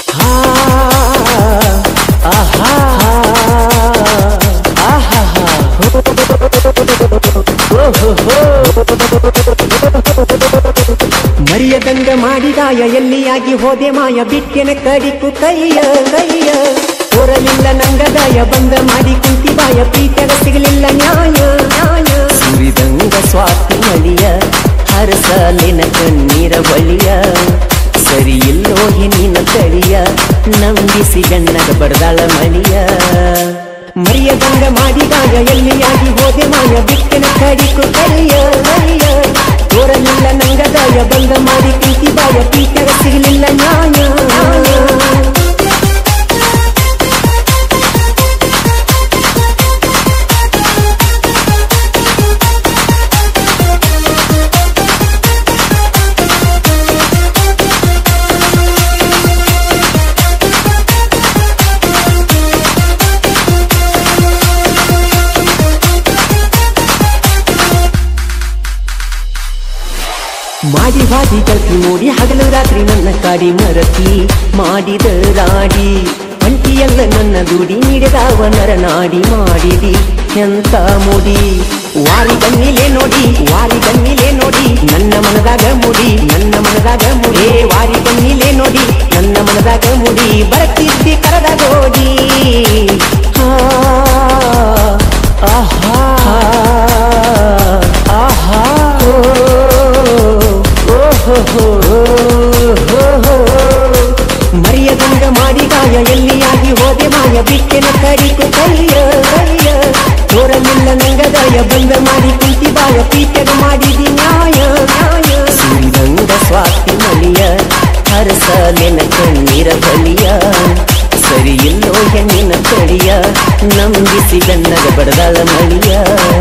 ಹಾ ಆಹಾ ಆಹಾ ಮರಿಯದಂಗ ಮಾಡಿದಾಯ ಎಲ್ಲಿಯಾಗಿ ಹೋದೆ ಮಾಯ ಬಿಟ್ಟೆನ ಕಡಿಕು ಕೈಯ ಕೈಯ ಹೊರಲಿಲ್ಲ ನಂಗದಾಯ ಬಂದ ಮಾಡಿ ಕುಂತಿ ಬಾಯ ಪ್ರೀತಿಯಾಗ ಸಿಗಲಿಲ್ಲ ನ್ಯಾಯ ನ್ಯಾಯ ಸುರಿದಂಗ ಸ್ವಾತಿ ಮಳಿಯ ಹರಸಲಿನ ಕಣ್ಣೀರ ಬಳಿಯ ಸರಿ ಇಲ್ಲೋ ಹೆಣ್ಣಿನ ತಳಿಯ ನಂಬಿಸಿ ಗಣ್ಣಗ ಬಡದಾಳ ಮಳಿಯ ಮರಿಯದಂಗ ಮಾಡಿದಾಗ ಎಲ್ಲಿಯಾಗಿ ಹೋದೆ ಮಾಯ ಬಿಟ್ಟೆನ ಕಡಿಕು ಕೈಯ ಕೈಯ ತೋರಲಿಲ್ಲ ನಂಗದಾಯ ಬಂದ ಮಾಡಿ ಪ್ರೀತಿ ಬಾಯ ಪ್ರೀತಿಯಾಗ ಸಿಗಲಿಲ್ಲ ನ್ಯಾಯ ನ್ಯಾಯ ಮಾಡಿ ಬಾದಿ ಕಲ್ಪಿ ನೋಡಿ ಹಗಲು ರಾತ್ರಿ ನನ್ನ ಕಾಡಿ ಮರತಿ ಮಾಡಿದ ರಾಡಿ ಅಂಟಿಯಲ್ಲ ನನ್ನ ದುಡಿ ನೀಡಿದವ ನರ ನಾಡಿ ಮಾಡಿದಿ ಎಂತ ಮುಡಿ ವಾರಿ ಗಣ್ಣಿಲೆ ನೋಡಿ ವಾರಿ ಗಣ್ಣಿಲೆ ನೋಡಿ ನನ್ನ ಮನದಾಗ ಮುಡಿ ನನ್ನ ಮನದಾಗ ಮುಡಿ ಏ ವಾರಿ ಗಣ್ಣಿಲೆ ನೋಡಿ ನನ್ನ ಮನದಾಗ ಮುಡಿ ಬರತಿದ್ದಿ ಕರದಾಗ ಹೋಗಿ ಹಾ ಆಹಾ ಆಹಾ ಮರಿಯದಂಗ ಮಾಡಿದಾಯ ಎಲ್ಲಿಯಾಗಿ ಹೋದೆ ಮಾಯ ಬಿಟ್ಟೆನ ಕಡಿಕು ಕೈಯ ಕೈಯ ತೋರಲಿಲ್ಲ ನಂಗದಾಯ ಬಂದ ಮಾಡಿ ಕುಂತಿ ಬಾಯ ಪೀಠಗ ಮಾಡಿದಿ ನ್ಯಾಯ ನ್ಯಾಯ ಸುರಿದಂಗ ಸ್ವಾತಿ ಮಳಿಯ ಹರಸಲಿನ ಕಣ್ಣೀರ ಬಲಿಯ ಸರಿ ಇಲ್ಲೋ ಹೆಣ್ಣಿನ ತಳಿಯ ನಂಬಿಸಿ ಗಣ್ಣಗ ಬಡದಾಳ ಮಳಿಯ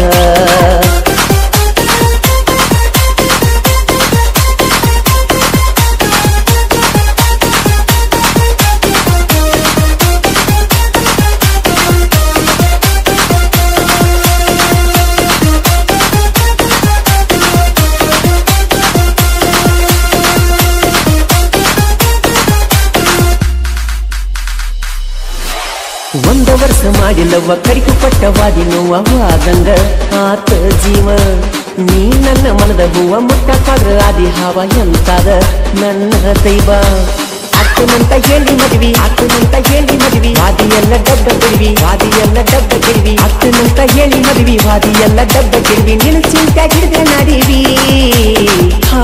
ಒಂದ ವರ್ಷ ಮಾಡಿಲ್ಲವ್ವ ಕಡಿಕು ಪಟ್ಟವಾದಿ ನೋವಾದಂಗ ಆತ ಜೀವ ನೀ ನನ್ನ ಮನದ ಹೂವ ಮುಟ್ಟಕ್ಕಾದ್ರ ಆದಿ ಹಾವ ಎಂತಾದ ನನ್ನ ದೈವ ಅಕ್ಕನಂತ ಹೇಳಿ ಮದ್ವಿ ಅಕ್ಕನಂತ ಹೇಳಿ ಮದ್ವಿ ವಾದಿ ಎಲ್ಲ ಡಬ್ಬ ಗಿರ್ವಿ ವಾದಿ ಎಲ್ಲ ಡಬ್ಬ ಗಿರ್ವಿ ಅಕ್ಕನಂತ ಹೇಳಿ ಮದ್ವಿ ವಾದಿ ಎಲ್ಲ ಡಬ್ಬ ಗಿರ್ವಿ ನಿನ್ನ ಚಿಂತೆ ಹಿಡಿದ್ರೆ ನಡಿವಿ ಹಾ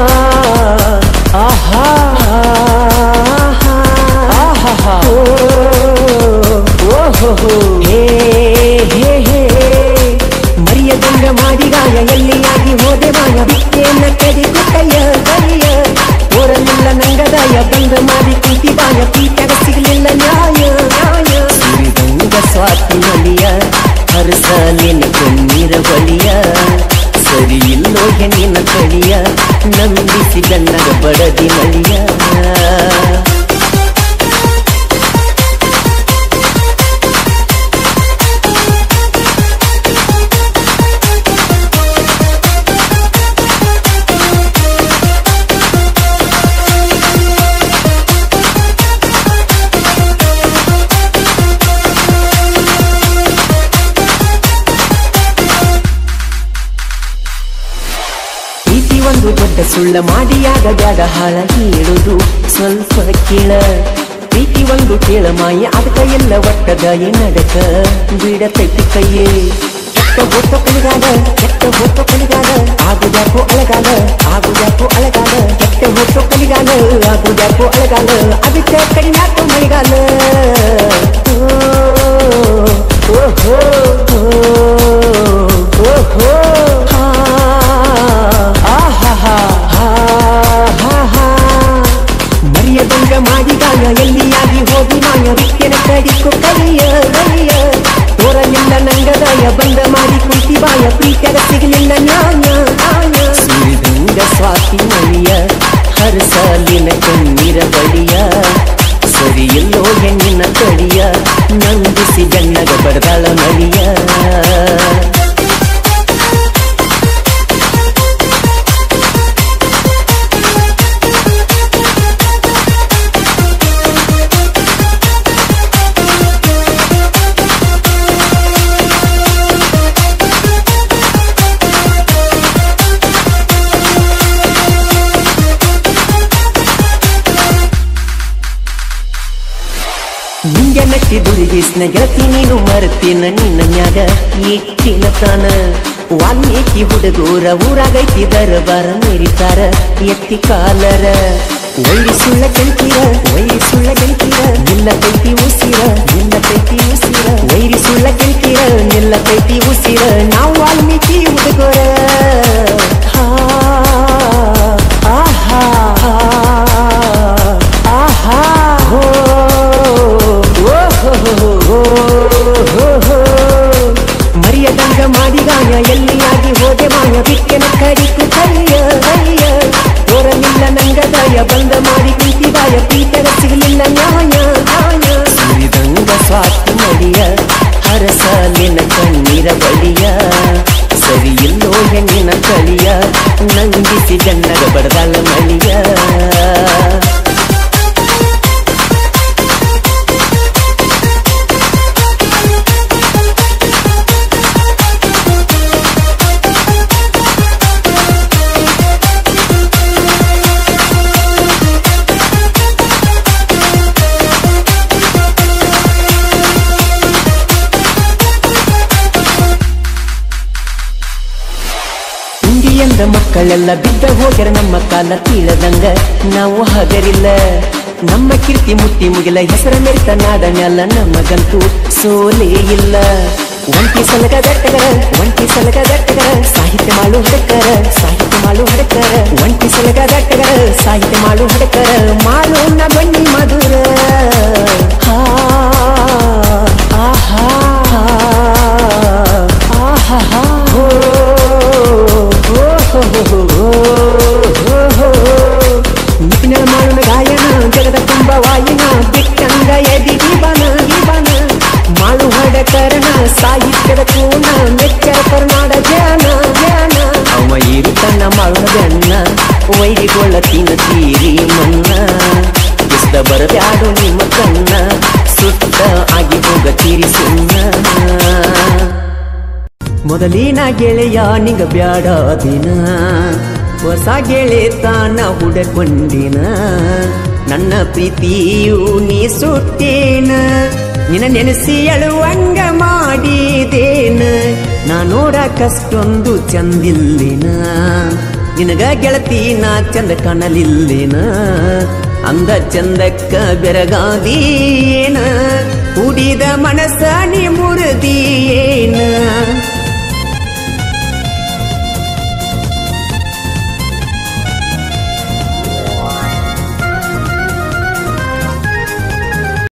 ಆಹಾ ಆಹಾ ಓಹೋ ಹೇ ಹೇ ಹೇ ಮರಿಯದಂಗ ಮಾಡಿಗಾಯ ಎಲ್ಲಿಯಾಗಿ ಹೋದೆ ಮಾಯ ಬಿಟ್ಟೆನ್ನ ಕಡಿದು ಕೈಯ ಕೈಯ ಓರಲಿಲ್ಲ ನಂಗದಾಯ ಬಂದ ಮಾಡಿ ಕುಂತಿ ಬಾಯ ಪೀಠಗ ಸಿಗಲಿಲ್ಲ ನ್ಯಾಯ ನ್ಯಾಯ ಸುರಿದಂಗ ಸ್ವಾತಿ ಮಲಿಯ ಹರಸಲಿನ ಕಣ್ಣೀರ ಬಳಿಯ ಸರಿ ಇಲ್ಲೋ ಹೆಣ್ಣಿನ ತಳಿಯ ನಂಬಿಸಿ ಗಣ್ಣಗ ಬಡದಿ ಮಳಿಯ ಪ್ರೀತಿ ಒಂದು ದೊಡ್ಡ ಸುಳ್ಳ ಮಾಡಿಯಾಗ ಬ್ಯಾಡ ಹಾಳ ಹೇಳುದು ಸ್ವಲ್ಪ ಕೇಳ ಪ್ರೀತಿ ಒಂದು ಕೇಳ ಮಾಯ ಅದಕ್ಕ ಎಲ್ಲ ಒಟ್ಟದಾಯ ನಡಕ ಬಿಡತೈತಿ ಕೈಯೇ ಕೆಟ್ಟ ಹೊತ್ತ ಕಲಿಗಾಲ ಕೆಟ್ಟ ಹೊತ್ತ ಕಲಿಗಾಲ ಆಗುದ್ಯಾಕೋ ಅಳಗಾಲ ಆಗುದ್ಯಾಕೋ ಅಳಗಾಲ ಕೆಟ್ಟ ಹೊತ್ತ ಕಲಿಗಾಲ ಆಗುದ್ಯಾಕೋ ಅಳಗಾಲ ಅದಕ್ಕೆ ಕಡಿಮ್ಯಾಕೋ ಮಳೆಗಾಲ ಓ, ಓಹೋ ಓಹೋ ಹಾ ಆಹಾಹಾ, ಹಾಹಾಹಾ. ಮರಿಯದಂಗ ಮಾಡಿದಾಗ ಎಲ್ಲಿಯಾಗಿ ಹೋಗಿ ಮಾಯ ಬಿಟ್ಟೆನ ಕಡಿಕು ಕೈಯ ಕೈಯ ತೋರಲಿಲ್ಲ ನಂಗದಾಯ ಬಂದ ಮಾಡಿ ಕುಂತಿ ಬಾಯ ಪ್ರೀತಿಯಾಗ ಸಿಗಲಿಲ್ಲ ನ್ಯಾಯ ನ್ಯಾಯ ಸುರಿದಂಗ ಸ್ವಾತಿ ಮಳಿಯ ಹರಸಲಿನ ಕಣ್ಣೀರ ಬಳಿಯ ಸರಿ ಎಲ್ಲೋ ಹೆಣ್ಣಿನ ತಳಿಯ ನಂಬಿಸಿ ಗಣ್ಣಗ ಬಡದಾಳ ಮಳಿಯ ಗೆಳತಿ ದುರ್ಗಿಸ್ನ ಗೆಳತಿ ನೀನು ಮರ್ತಿನ ನಿನ್ನ ಮ್ಯಾಗ ಇಟ್ಟಿನ ತಾನ ವಾಲ್ಮೀಕಿ ಹುಡುಗೂರ ಊರಾಗೈತಿ ದರಬಾರ ಮೇರಿತಾರ ಎತ್ತಿ ಕಾಲರ ವೈರಿ ಸುಳ್ಳ ಗೆಳತಿರ ವೈರಿ ಸುಳ್ಳ ಗೆಳತಿರ ನಿಲ್ಲ ಕೈತಿ ಉಸಿರ ನಿಲ್ಲ ಕೈತಿ ಉಸಿರ ವೈರಿ ಸುಳ್ಳ ಗೆಳತಿರ ನಿಲ್ಲ ಕೈತಿ ಉಸಿರ ನಾವು ವಾಲ್ಮೀಕಿ ಹುಡುಗರ ಹಾ ಆಹಾ ಆಹಾ ಹೋ ಓ ಹೋ ಹೋ ಹೋ ಹೋ ಹೋ ಮರಿಯದಂಗ ಮಾಡಿಗಾಯ ಎಲ್ಲಿಯಾಗಿ ಹೋದೆ ಮಾಯ ಬಿಟ್ಟೆನ ಕಡಿಕು ಕೈಯ ಕೈಯ ಓರಲಿಲ್ಲ ನಂಗದಾಯ ಬಂದ ಮಾಡಿ ಕುಂತಿದಾಯ ಪೀಠದ ಸಿಗಲಿಲ್ಲ ನ್ಯಾಯ ನ್ಯಾಯ ಸುರಿದಂಗ ಸ್ವಾತಿ ಮಡಿಯ ಹರಸಲಿನ ಕಣ್ಣೀರ ಬಳಿಯ ಸರಿಯಿಲ್ಲೋ ಹೆಣ್ಣಿನ ಕಳಿಯ ನಂಗಿಸಿ ಗಣ್ಣಗ ಬಡದಾಳ ಮಳಿಯ ಇಂಡಿಯಂದ ಮಕ್ಕಳೆಲ್ಲ ಬಿದ್ದ ಹೋಗ್ಯಾರ ನಮ್ಮ ಕಾಲ ತೀಳದಂಗ ನಾವು ಹಗರಿಲ್ಲ ನಮ್ಮ ಕೀರ್ತಿ ಮುಟ್ಟಿ ಮುಗಿಲ ಹೆಸರ ಮೆರಿತ ನಾಡ ಮ್ಯಾಲ ನಮಗಂತೂ ಸೋಲೇ ಇಲ್ಲ ಒಂಟಿ ಸಲಗ ದಟ್ಟಗರ ಒಂಟಿ ಸಲಗ ದಟ್ಟಗರ ಸಾಹಿತ್ಯ ಮಾಡು ಹಡಕರ ಸಾಹಿತ್ಯ ಮಾಡು ಹಡಕರ ಒಂಟಿ ಸಲಗ ದಟ್ಟಗರ ಸಾಹಿತ್ಯ ಮಾಡು ಹಡಕರ ಮಾಡು ನ ಬನ್ನಿ ಮಧುರ ಹಾ ಆಹಾ ಆಹಾ ಹೋ ನಿಪಿನ ಮಾಡೋಣ ಗಾಯನ ಜಗದ ತುಂಬ ವಾಯನ ಬಿಟ್ಟಂಗ ಎದಿ ದೀಪನ ದೀಪನ ಮಾಡು ಹಡಕರಣ ಸಾಹಿತ್ಯದ ಕೂಣ ಮೆಚ್ಚ ಕರ್ನಾಡ ಜ್ಞಾನ ಜ್ಞಾನ ಅವ ಇರುತನ ಮಾಡೋಣ ಬೆನ್ನ ವೈರಿಗೊಳ್ಳ ತಿನ್ನ ತೀರಿ ಮನ್ನ ಇಷ್ಟ ಬರಬ್ಯಾಡು ನಿಮ್ಮ ಕಣ್ಣ ಸುತ್ತ ಆಗಿ ಹೋಗ ತೀರಿ ಸುಣ್ಣ ಮೊದಲಿನ ಗೆಳೆಯ ನಿಂಗ ಬ್ಯಾಡ ದಿನ ಹೊಸ ಗೆಳೆತನ ಹುಡಕೊಂಡಿನ ನನ್ನ ಪ್ರೀತಿಯು ನೀ ಸುಟ್ಟೇನ ನಿನ್ನ ನೆನೆಸಿ ಅಳುವಂಗ ಮಾಡಿದೇನ ನಾ ನೋಡಕಷ್ಟೊಂದು ಚಂದಿಲ್ಲಿನ ನಿನಗ ಗೆಳತಿ ನಾ ಚಂದ ಕಾಣಲಿಲ್ಲಿನ ಅಂದ ಚಂದಕ್ಕ ಬೆರಗಾದಿ